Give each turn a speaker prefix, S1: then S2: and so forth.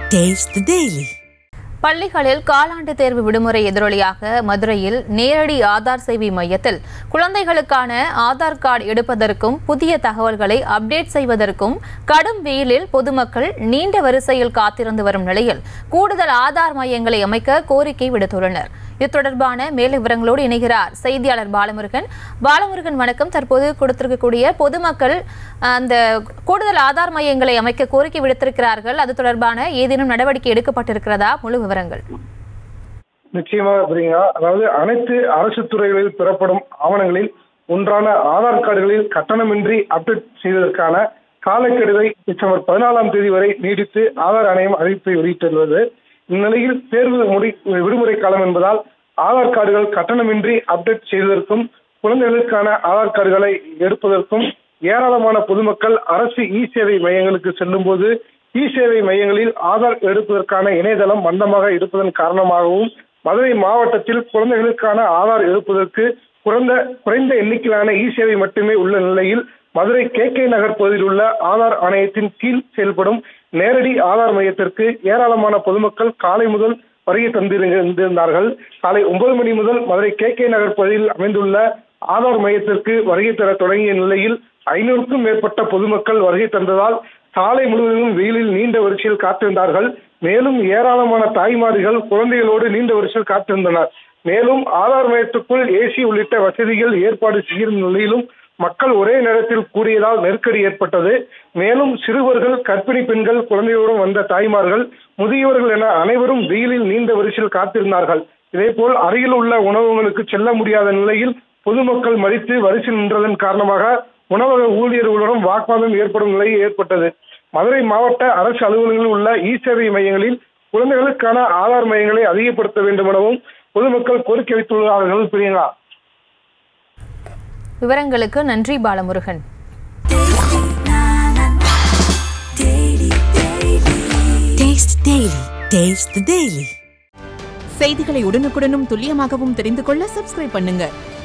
S1: Taste the Daily.
S2: பள்ளிகளில் காலாண்டு தேர்வு விடுமுறை எதிரொலியாக மதுரையில் நேரடி ஆதார் சேவை மையத்தில் குழந்தைகளுக்கான ஆதார் கார்டு எடுப்பதற்கும் புதிய தகவல்களை அப்டேட் செய்வதற்கும் கடும் வெயிலில் பொதுமக்கள் நீண்ட வரிசையில் காத்திருந்து வரும் நிலையில் கூடுதல் ஆதார் மையங்களை அமைக்க கோரிக்கை விடுத்துள்ளனர் இது தொடர்பான மேல் விவரங்களோடு இணைகிறார் செய்தியாளர் பாலமுருகன் பாலமுருகன் வணக்கம் தற்போது கொடுத்திருக்கக்கூடிய பொதுமக்கள் அந்த கூடுதல் ஆதார் மையங்களை அமைக்க கோரிக்கை விடுத்திருக்கிறார்கள் அது தொடர்பான ஏதேனும் நடவடிக்கை எடுக்கப்பட்டிருக்கிறதா முழு விவரங்கள்
S3: நிச்சயமாக பிரியங்கா அதாவது அனைத்து அரசு துறைகளில் பெறப்படும் ஆவணங்களில் ஒன்றான ஆதார் கார்டுகளில் கட்டணமின்றி அப்டேட் செய்வதற்கான காலக்கெடுவை டிசம்பர் பதினாலாம் தேதி வரை நீடித்து ஆதார் ஆணையம் அறிவிப்பை வெளியிட்டுள்ளது இந்நிலையில் தேர்வு முடி விடுமுறை காலம் என்பதால் ஆதார் கார்டுகள் கட்டணமின்றி அப்டேட் செய்வதற்கும் குழந்தைகளுக்கான ஆதார் கார்டுகளை எடுப்பதற்கும் ஏராளமான பொதுமக்கள் அரசு இ சேவை மையங்களுக்கு செல்லும் போது இ சேவை மையங்களில் ஆதார் எடுப்பதற்கான இணையதளம் மந்தமாக இருப்பதன் காரணமாகவும் மதுரை மாவட்டத்தில் குழந்தைகளுக்கான ஆதார் எடுப்பதற்கு குறைந்த குறைந்த எண்ணிக்கையிலான இ சேவை மட்டுமே உள்ள நிலையில் மதுரை கே கே நகர் பகுதியில் உள்ள ஆதார் ஆணையத்தின் கீழ் செயல்படும் நேரடி ஆதார் மையத்திற்கு ஏராளமான பொதுமக்கள் காலை முதல் வருகை தந்திருந்தார்கள் காலை ஒன்பது மணி முதல் மதுரை கே கே நகர் பகுதியில் அமைந்துள்ள ஆதார் மையத்திற்கு வருகை தர தொடங்கிய நிலையில் ஐநூறுக்கும் மேற்பட்ட பொதுமக்கள் வருகை தந்ததால் சாலை முழுவதும் வெயிலில் நீண்ட வரிசையில் காத்திருந்தார்கள் மேலும் ஏராளமான தாய்மார்கள் குழந்தைகளோடு நீண்ட வரிசையில் காத்திருந்தனர் மேலும் ஆதார் மையத்துக்குள் ஏசி உள்ளிட்ட வசதிகள் ஏற்பாடு செய்யும் நிலையிலும் மக்கள் ஒரே நேரத்தில் கூடியதால் நெருக்கடி ஏற்பட்டது மேலும் சிறுவர்கள் கர்ப்பிணி பெண்கள் குழந்தைகளுடன் வந்த தாய்மார்கள் முதியவர்கள் என அனைவரும் வெயிலில் நீண்ட வரிசையில் காத்திருந்தார்கள் இதேபோல் அருகில் உள்ள உணவகங்களுக்கு செல்ல முடியாத நிலையில் பொதுமக்கள் மறித்து வரிசை நின்றதன் காரணமாக உணவக ஊழியர்களுடன் வாக்குவாதம் ஏற்படும் நிலை ஏற்பட்டது மதுரை மாவட்ட அரசு அலுவலகங்களில் உள்ள இ சேவை மையங்களில் குழந்தைகளுக்கான ஆதார் மையங்களை அதிகப்படுத்த வேண்டும் எனவும் பொதுமக்கள் கோரிக்கை வைத்துள்ளார்கள் பிரியங்கா
S2: விவரங்களுக்கு நன்றி Balamurugan
S1: Taste the Daily. Taste the Daily.
S4: செய்திகளை உடனுக்குடனும் துல்லியமாகவும் தெரிந்து கொள்ள சப்ஸ்கிரைப் பண்ணுங்க